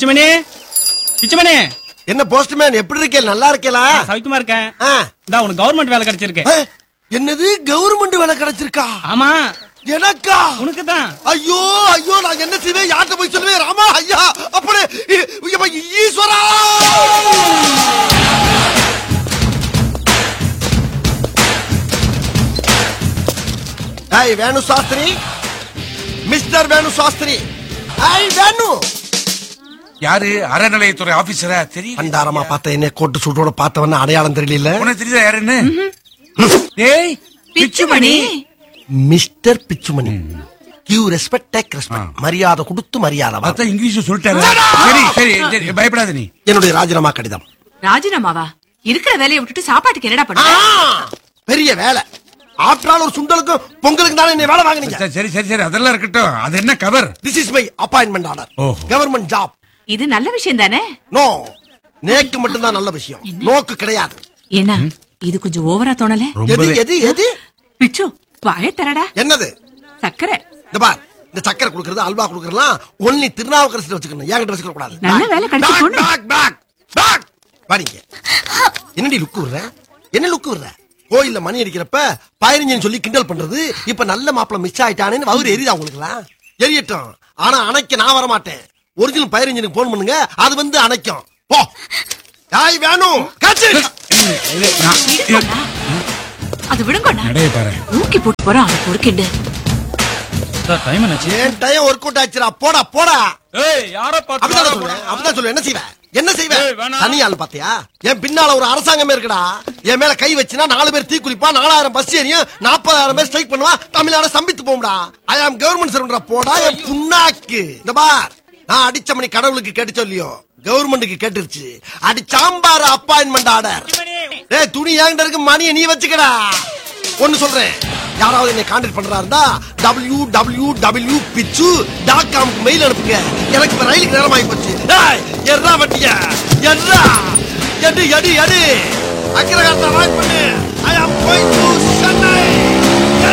பிச்சுமணி பிச்சுமணி என்ன போஸ்ட்மேன் எப்படி இருக்கே நல்லா இருக்கேலா சவிக்குமா இருக்கேன் ஆ. இந்தா உனக்கு கவர்மெண்ட் வேலை கிடைச்சிருக்கு ஏ, என்னது கவர்மெண்ட் வேலை கிடைச்சிருக்கா ஆமா எனக்கா உனக்கு தான் ஐயோ ஐயோ நான் என்ன செய்வேன் யார்கிட்ட போய் சொல்லுவேன் ராமா ஐயா அப்படி இ- இப்ப ஈஸ்வரா ஏய் வேணு சாஸ்திரி மிஸ்டர் வேணு சாஸ்திரி ஏய் வேணு யாரு அறநிலையத்துறை ஆபீசரா தெரியல பண்டாரமா பார்த்த என்ன கோட்டு சூட்டோட பார்த்தவன அடையாளம் தெரியல உனக்கு தெரியுதா யாருன்னு ஏய் Pichumani mister Pichumani give respect take respect மரியாதை கொடுத்து மரியாதை வாங்க. அதான் இங்கிலீஷ் சொல்லிட்டாரு சரி சரி சரி பயப்படாத நீ என்னுடைய ராஜினாமா கடிதம் ராஜினாமாவா இருக்கிற வேலையை விட்டுட்டு சாப்பாட்டுக்கு என்னடா ஆ, பண்ண பெரிய வேலை ஆற்றால் ஒரு சுண்டலுக்கும் பொங்கலுக்கு தானே என்னை வேலை வாங்குனீங்க சரி, சரி சரி சரி அதெல்லாம் இருக்கட்டும் அது என்ன cover this is my appointment order ஓஹோ. கவர்மெண்ட் ஜாப் இது நல்ல விஷயம் தானே நோ நேக்கு மட்டும்தான் நல்ல விஷயம் நோக்கு கிடையாது என்ன இது கொஞ்சம் ஓவரா தோணல எது ரொம்பவே எது எது பிச்சு வாய தரடா என்னது சக்கரை இந்த பார் இந்த சக்கரை கொடுக்கறது அல்வா கொடுக்கறதுலாம் ஒன்லி திருநாவுக்கரசு வச்சுக்கணும் என்கிட்ட வச்சுக்க கூடாது நல்ல வேலை கிடைச்சு Back, போன back, back, back. வாடிங்க என்னடி லுக்கு விடுற என்ன லுக்கு விடுற கோயில்ல மணி அடிக்கிறப்ப பதினஞ்சுன்னு சொல்லி கிண்டல் பண்றது இப்ப நல்ல மாப்பிள மிஸ் ஆயிட்டானேன்னு வவுறு எரியுதா உங்களுக்குலாம் எரியட்டும் ஆனா அணைக்க நான் வர மாட்டேன் ஒரிஜினல் பதினஞ்சுக்கு போன் பண்ணுங்க அது வந்து அணைக்கும் போ யாய் வேணும் கட்சி இது, நான்- இது, அது விடுங்கண்ணா நடைய பாரு ஊக்கி போட்டு போறான் அவன் பொறுக்கிண்டு சார் டைம் என்னாச்சு ஏன் டயம் ஒர்க் அவுட் ஆச்சுடா போடா போடா ஏய் யார அப்படிதான் சொல்லுவேன் அப்படிதான் சொல்லுவேன் என்ன செய்வேன் என்ன ஏய், செய்வேன் வேணாம். தனியாள் பாத்தியா என் பின்னால ஒரு அரசாங்கமே இருக்குடா என் மேல கை வச்சுனா நாலு பேர் தீக்குளிப்பா நாலாயிரம் பஸ் ஏறியும் நாற்பதாயிரம் பேர் ஸ்ட்ரைக் பண்ணுவா தமிழ்நாடு சம்பித்து போகும்டா ஐ ஆம் கவர்மெண்ட் சர்வன்டா போடா என் புண்ணாக்கு இந்த பார் நான் அடிச்ச மணி கடவுளுக்கு கேட்டு சொல்லியோ கவர்மெண்ட்டுக்கு கேட்டுருச்சு அடி சாம்பார் அப்பாயின்மெண்ட் ஆர்டர் ஏய் துணி ஏங்கிட்ட இருக்கு மணியை நீ வச்சுக்கடா ஒன்னு சொல்றேன் யாராவது என்னை கான்டாக்ட் பண்றா இருந்தா W W W Pichu dot காம்க்கு மெயில் அனுப்புங்க எனக்கு இப்ப ரயிலுக்கு நேரம் ஆகி போச்சு டேய், எர்ரா வட்டியா எர்ரா எடு எடு எடு அக்கிரகாரத்தை வாங்கி பண்ணு ஐ ஆம் கோயிங் டு